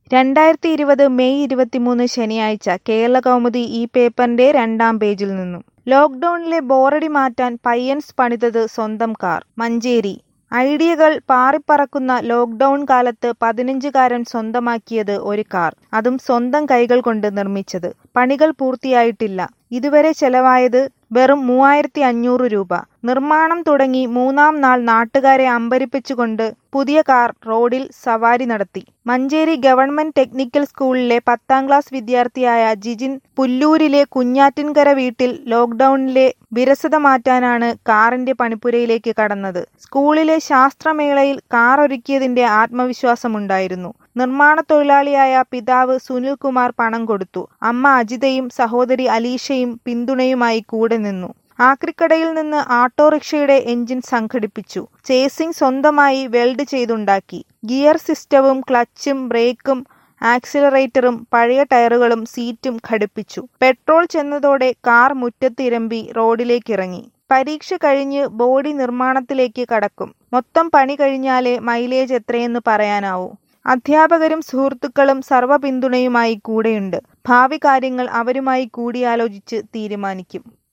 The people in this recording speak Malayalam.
രണ്ടായിരത്തി ഇരുപത് മെയ് ഇരുപത്തിമൂന്ന് ശനിയാഴ്ച കേരളകൗമുദി ഈ പേപ്പറിന്റെ രണ്ടാം പേജിൽ നിന്നും ലോക്ഡൌണിലെ ബോറടി മാറ്റാൻ പയ്യൻസ് പണിതത് സ്വന്തം കാർ മഞ്ചേരി ഐഡിയകൾ പാറിപ്പറക്കുന്ന ലോക്ഡൌൺ കാലത്ത് പതിനഞ്ചുകാരൻ സ്വന്തമാക്കിയത് ഒരു കാർ അതും സ്വന്തം കൈകൾ കൊണ്ട് നിർമ്മിച്ചത് പണികൾ പൂർത്തിയായിട്ടില്ല ഇതുവരെ ചെലവായത് വെറും മൂവായിരത്തി അഞ്ഞൂറ് രൂപ നിർമ്മാണം തുടങ്ങി മൂന്നാം നാൾ നാട്ടുകാരെ അമ്പരിപ്പിച്ചുകൊണ്ട് പുതിയ കാർ റോഡിൽ സവാരി നടത്തി മഞ്ചേരി ഗവൺമെന്റ് ടെക്നിക്കൽ സ്കൂളിലെ പത്താം ക്ലാസ് വിദ്യാർത്ഥിയായ ജിജിൻ പുല്ലൂരിലെ കുഞ്ഞാറ്റിൻകര വീട്ടിൽ ലോക്ഡൌണിലെ വിരസത മാറ്റാനാണ് കാറിന്റെ പണിപ്പുരയിലേക്ക് കടന്നത് സ്കൂളിലെ ശാസ്ത്രമേളയിൽ കാർ ഒരുക്കിയതിന്റെ ആത്മവിശ്വാസമുണ്ടായിരുന്നു നിർമ്മാണ തൊഴിലാളിയായ പിതാവ് സുനിൽകുമാർ പണം കൊടുത്തു അമ്മ അജിതയും സഹോദരി അലീഷയും പിന്തുണയുമായി കൂടെ നിന്നു ആക്രിക്കടയിൽ നിന്ന് ഓട്ടോറിക്ഷയുടെ എഞ്ചിൻ സംഘടിപ്പിച്ചു ചേസിംഗ് സ്വന്തമായി വെൽഡ് ചെയ്തുണ്ടാക്കി ഗിയർ സിസ്റ്റവും ക്ലച്ചും ബ്രേക്കും ആക്സിലറേറ്ററും പഴയ ടയറുകളും സീറ്റും ഘടിപ്പിച്ചു പെട്രോൾ ചെന്നതോടെ കാർ മുറ്റത്തിരമ്പി റോഡിലേക്കിറങ്ങി പരീക്ഷ കഴിഞ്ഞ് ബോഡി നിർമ്മാണത്തിലേക്ക് കടക്കും മൊത്തം പണി കഴിഞ്ഞാലേ മൈലേജ് എത്രയെന്ന് പറയാനാവൂ അധ്യാപകരും സുഹൃത്തുക്കളും സർവ്വ പിന്തുണയുമായി കൂടെയുണ്ട് ഭാവി കാര്യങ്ങൾ അവരുമായി കൂടിയാലോചിച്ച് തീരുമാനിക്കും